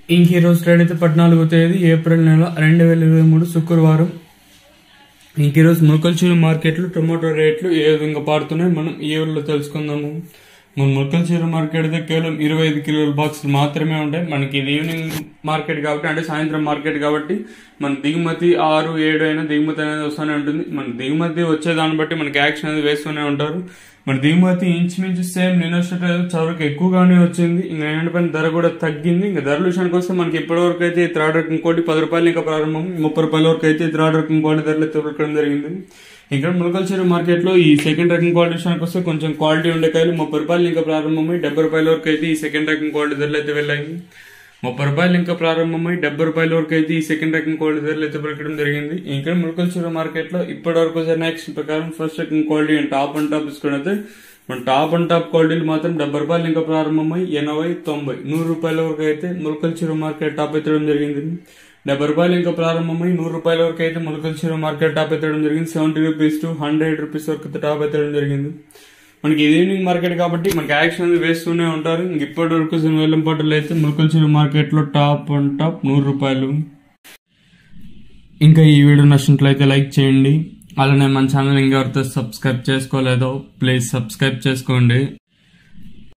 ఇంక ఈ రోజు ట్రేడ్ అయితే పద్నాలుగో తేదీ ఏప్రిల్ నెల రెండు వేల ఇరవై మూడు శుక్రవారం ఇంక ఈరోజు ములకల్చూరు మార్కెట్లో టొమాటో రేట్లు ఏ విధంగా పాడుతున్నాయి మనం ఈ ఊళ్ళో తెలుసుకుందాము మన ములకల్చూరు మార్కెట్ అయితే కేవలం ఇరవై ఐదు కిలోల బాక్సులు మాత్రమే ఉంటాయి మనకి ఇది ఈవినింగ్ మార్కెట్ కాబట్టి అంటే సాయంత్రం మార్కెట్ కాబట్టి మన దిగుమతి ఆరు ఏడు అయినా దిగుమతి అనేది వస్తూనే ఉంటుంది మన దిగుమతి వచ్చేదాన్ని బట్టి మనకి యాక్షన్ అనేది వేస్తూనే ఉంటారు మన దిగుమతి ఇంచుమించు సేమ్ నిన్న చవరకు ఎక్కువగానే వచ్చింది ఇంకా ఏంటంటే ధర కూడా తగ్గింది ఇంకా ధరల విషయానికి వస్తే మనకి ఇప్పటి వరకు అయితే ఈ థర్డ్ రకం కోటి పది రూపాయలు ఇంకా ప్రారంభం ముప్పై రూపాయల వరకు అయితే ఈ థర్డ్ రకం కోటి ధరలు అయితే దొరకడం జరిగింది ఇక్కడ ములకల్చూరు మార్కెట్ లో ఈ సెకండ్ రకం క్వాలిటీ విషయానికి వస్తే కొంచెం క్వాలిటీ ఉండే కాయలు ముప్పై రూపాయలు ఇంకా ప్రారంభమై డెబ్బై రూపాయల వరకు అయితే ఈ సెకండ్ రకం క్వాలిటీ ధరలు అయితే వెళ్ళాయి ముప్పై రూపాయలు ఇంకా ప్రారంభమై డెబ్బై రూపాయల వరకు అయితే ఈ సెకండ్ రకం క్వాలిటీ ధరలు అయితే పలకడం జరిగింది ఇంకా ములకల్చూరు మార్కెట్ లో ఇప్పటి వరకు జరిగిన యాక్షన్ ప్రకారం ఫస్ట్ రకం quality and top and top తీసుకున్నైతే మన టాప్ అండ్ టాప్ క్వాలిటీలు మాత్రం డెబ్బై రూపాయలు ఇంకా ప్రారంభమై ఎనభై తొంభై నూరు రూపాయల వరకు అయితే ములకల్చూరు మార్కెట్ టాప్ ఎత్తడం జరిగింది డెబ్బై రూపాయలు ఇంకా ప్రారంభమై నూరు రూపాయల వరకు అయితే ములకల్చూరు మార్కెట్ టాప్ ఎత్తడం జరిగింది seventy rupees to hundred rupees వరకు అయితే టాప్ ఎత్తడం జరిగింది మనకి ఇది ఈవినింగ్ మార్కెట్ కాబట్టి మనకి యాక్షన్ అనేది వేస్తూనే ఉంటారు ఇంక ఇప్పటి వరకు వేలం పాటలు అయితే ములకల్చూరు మార్కెట్ లో టాప్ అండ్ టాప్ నూరు రూపాయలు ఇంకా ఈ వీడియో నచ్చినట్లయితే లైక్ చేయండి అలానే మన ఛానల్ ఇంకా ఎవరితో సబ్స్క్రైబ్ చేసుకోలేదో ప్లీజ్ సబ్స్క్రైబ్ చేసుకోండి